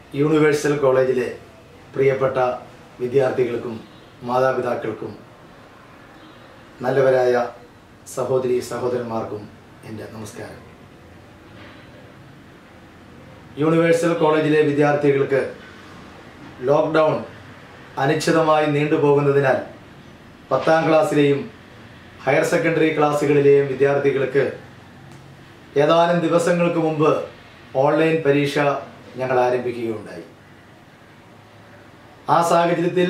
universal കോളേജിലെ പ്രിയപ്പെട്ട വിദ്യാർത്ഥികൾക്കും മാതാപിതാക്കൾക്കും നല്ലവരായ സഹോദരി സഹോദരന്മാർക്കും എൻ്റെ നമസ്കാരം യൂണിവേഴ്സൽ കോളേജിലെ വിദ്യാർത്ഥികൾക്ക് ലോക്ക്ഡൗൺ അനിശ്ചിതമായി നീണ്ടുപോകുന്നതിനാൽ പത്താം ക്ലാസ്സിലെയും ഹയർ സെക്കൻഡറി ക്ലാസ്സുകളിലെയും വിദ്യാർത്ഥികൾക്ക് ഏതാനും ദിവസങ്ങൾക്ക് മുമ്പ് ഓൺലൈൻ പരീക്ഷ ഞങ്ങൾ ആരംഭിക്കുകയുണ്ടായി ആ സാഹചര്യത്തിൽ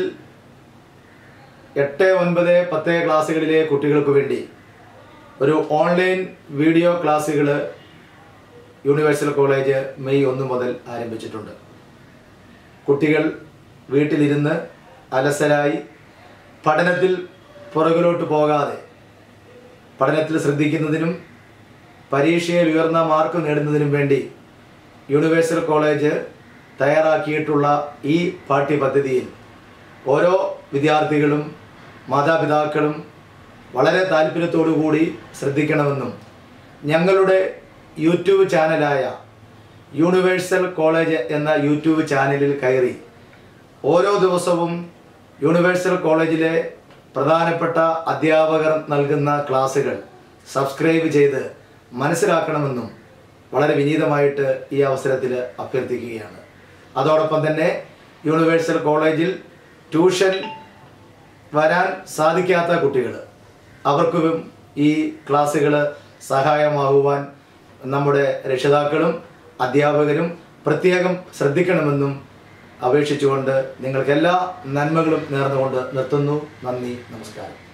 എട്ട് ഒൻപത് പത്ത് ക്ലാസ്സുകളിലെ കുട്ടികൾക്ക് വേണ്ടി ഒരു ഓൺലൈൻ വീഡിയോ ക്ലാസ്സുകൾ യൂണിവേഴ്സൽ കോളേജ് മെയ് ഒന്ന് മുതൽ ആരംഭിച്ചിട്ടുണ്ട് കുട്ടികൾ വീട്ടിലിരുന്ന് അലസരായി പഠനത്തിൽ പുറകിലോട്ട് പോകാതെ പഠനത്തിൽ ശ്രദ്ധിക്കുന്നതിനും പരീക്ഷയിൽ ഉയർന്ന മാർക്ക് നേടുന്നതിനും വേണ്ടി യൂണിവേഴ്സൽ കോളേജ് തയ്യാറാക്കിയിട്ടുള്ള ഈ പാഠ്യപദ്ധതിയിൽ ഓരോ വിദ്യാർത്ഥികളും മാതാപിതാക്കളും വളരെ താല്പര്യത്തോടു കൂടി ശ്രദ്ധിക്കണമെന്നും ഞങ്ങളുടെ യൂട്യൂബ് ചാനലായ യൂണിവേഴ്സൽ കോളേജ് എന്ന യൂട്യൂബ് ചാനലിൽ കയറി ഓരോ ദിവസവും യൂണിവേഴ്സൽ കോളേജിലെ പ്രധാനപ്പെട്ട അധ്യാപകർ നൽകുന്ന ക്ലാസ്സുകൾ സബ്സ്ക്രൈബ് ചെയ്ത് മനസ്സിലാക്കണമെന്നും വളരെ വിനീതമായിട്ട് ഈ അവസരത്തിൽ അഭ്യർത്ഥിക്കുകയാണ് അതോടൊപ്പം തന്നെ യൂണിവേഴ്സൽ കോളേജിൽ ട്യൂഷൻ വരാൻ സാധിക്കാത്ത കുട്ടികൾ അവർക്കും ഈ ക്ലാസ്സുകൾ സഹായമാകുവാൻ നമ്മുടെ രക്ഷിതാക്കളും അധ്യാപകരും പ്രത്യേകം ശ്രദ്ധിക്കണമെന്നും അപേക്ഷിച്ചുകൊണ്ട് നിങ്ങൾക്ക് എല്ലാ നന്മകളും നേർന്നുകൊണ്ട് നിർത്തുന്നു നന്ദി നമസ്കാരം